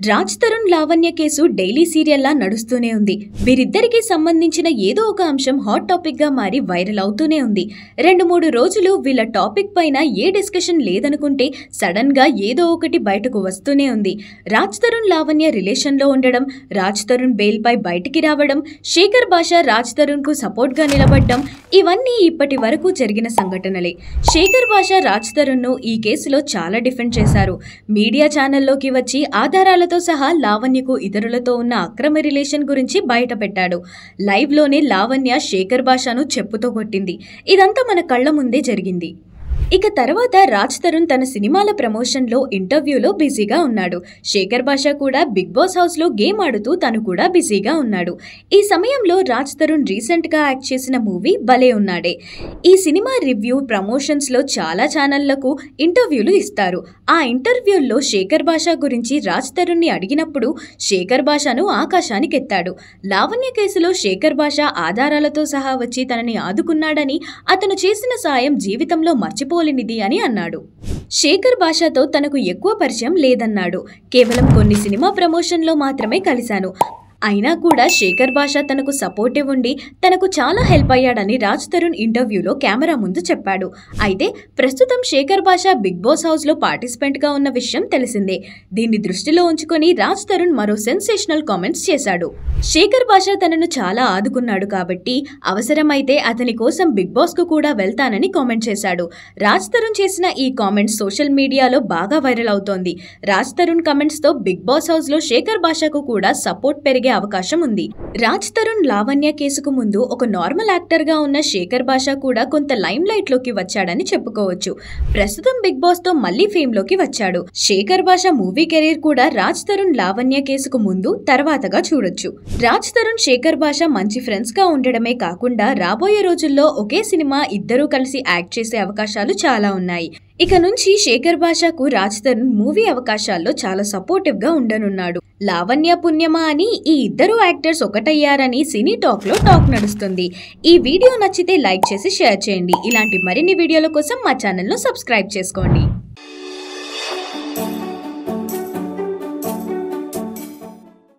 Raj Tarun Lavanya case daily సీరియల్లా నడుస్తూనే ఉంది వీరిద్దరికీ సంబంధించిన ఏదో ఒక అంశం హాట్ టాపిక్ గా మారి వైరల్ అవుతూనే ఉంది రెండు మూడు రోజులు వీళ్ళ టాపిక్ పైన ఏ డిస్కషన్ లేదనుకుంటే సడన్ గా ఏదో ఒకటి బయటకు వస్తూనే ఉంది రాజ్ తరుణ్ లావణ్య రిలేషన్ లో ఉండడం రాజ్ తరుణ్ బెయిల్ పై బయటికి రావడం శేఖర్ భాష రాజ్ తరుణ్ కు సపోర్ట్ గా నిలబడ్డం ఇవన్నీ ఇప్పటి వరకు జరిగిన సంఘటనలే శేఖర్ భాష రాజ్ తరుణ్ ను ఈ కేసులో చాలా డిఫెండ్ చేశారు మీడియా ఛానల్లోకి వచ్చి ఆధారాలతో సహా లావణ్యకు ఇతరులతో ఉన్న అక్రమ రిలేషన్ గురించి బయటపెట్టాడు లైవ్లోనే లావణ్య శేఖర్ భాషను చెప్పుతో కొట్టింది ఇదంతా మన కళ్ళ ముందే జరిగింది ఇక తర్వాత రాజ్ తరుణ్ తన సినిమాల ప్రమోషన్లో ఇంటర్వ్యూలో బిజీగా ఉన్నాడు శేఖర్ భాష కూడా బిగ్ బాస్ హౌస్లో గేమ్ ఆడుతూ తను కూడా బిజీగా ఉన్నాడు ఈ సమయంలో రాజ్ తరుణ్ రీసెంట్గా యాక్ట్ చేసిన మూవీ భలే ఉన్నాడే ఈ సినిమా రివ్యూ ప్రమోషన్స్లో చాలా ఛానళ్లకు ఇంటర్వ్యూలు ఇస్తారు ఆ ఇంటర్వ్యూల్లో శేఖర్ భాష గురించి రాజ్ తరుణ్ని అడిగినప్పుడు శేఖర్ భాషను ఆకాశానికి ఎత్తాడు లావణ్య కేసులో శేఖర్ భాష ఆధారాలతో సహా వచ్చి తనని ఆదుకున్నాడని అతను చేసిన సాయం జీవితంలో మర్చిపోలేనిది అని అన్నాడు శేఖర్ భాషతో తనకు ఎక్కువ పరిచయం లేదన్నాడు కేవలం కొన్ని సినిమా ప్రమోషన్లో మాత్రమే కలిశాను అయినా కూడా శేఖర్ భాష తనకు సపోర్టివ్ ఉండి తనకు చాలా హెల్ప్ అయ్యాడని రాజ్ తరుణ్ ఇంటర్వ్యూలో కెమెరా ముందు చెప్పాడు అయితే ప్రస్తుతం శేఖర్ భాష బిగ్ బాస్ హౌస్లో పార్టిసిపెంట్గా ఉన్న విషయం తెలిసిందే దీన్ని దృష్టిలో ఉంచుకొని రాజ్ తరుణ్ మరో సెన్సేషనల్ కామెంట్స్ చేశాడు శేఖర్ భాష తనను చాలా ఆదుకున్నాడు కాబట్టి అవసరమైతే అతని కోసం బిగ్ బాస్కు కూడా వెళ్తానని కామెంట్ చేశాడు రాజ్ తరుణ్ చేసిన ఈ కామెంట్స్ సోషల్ మీడియాలో బాగా వైరల్ అవుతోంది రాజ్ తరుణ్ కమెంట్స్తో బిగ్ బాస్ హౌస్లో శేఖర్ భాషకు కూడా సపోర్ట్ పెరిగే అవకాశం ఉంది రాజ్ తరుణ్ లావణ్య కేసుకు ముందు ఒక నార్మల్ యాక్టర్గా ఉన్న శేఖర్ భాష కూడా కొంత లైమ్ లైట్లోకి వచ్చాడని చెప్పుకోవచ్చు ప్రస్తుతం బిగ్ బాస్తో మళ్ళీ ఫేమ్లోకి వచ్చాడు శేఖర్ భాష మూవీ కెరీర్ కూడా రాజ్ తరుణ్ లావణ్య కేసుకు ముందు తర్వాతగా చూడొచ్చు రాజ్ తరుణ్ శేఖర్ భాష మంచి ఫ్రెండ్స్ గా ఉండడమే కాకుండా రాబోయే రోజుల్లో ఒకే సినిమా ఇద్దరూ కలిసి యాక్ట్ చేసే అవకాశాలు చాలా ఉన్నాయి ఇక నుంచి శేఖర్ భాషకు రాజ్ తరుణ్ మూవీ అవకాశాల్లో చాలా సపోర్టివ్ గా ఉండనున్నాడు లావణ్య పుణ్యమా అని ఈ ఇద్దరు యాక్టర్స్ ఒకటయ్యారని సినీ టాక్ లో టాక్ నడుస్తుంది ఈ వీడియో నచ్చితే లైక్ చేసి షేర్ చేయండి ఇలాంటి మరిన్ని వీడియోల కోసం మా ఛానల్ ను సబ్స్క్రైబ్ చేసుకోండి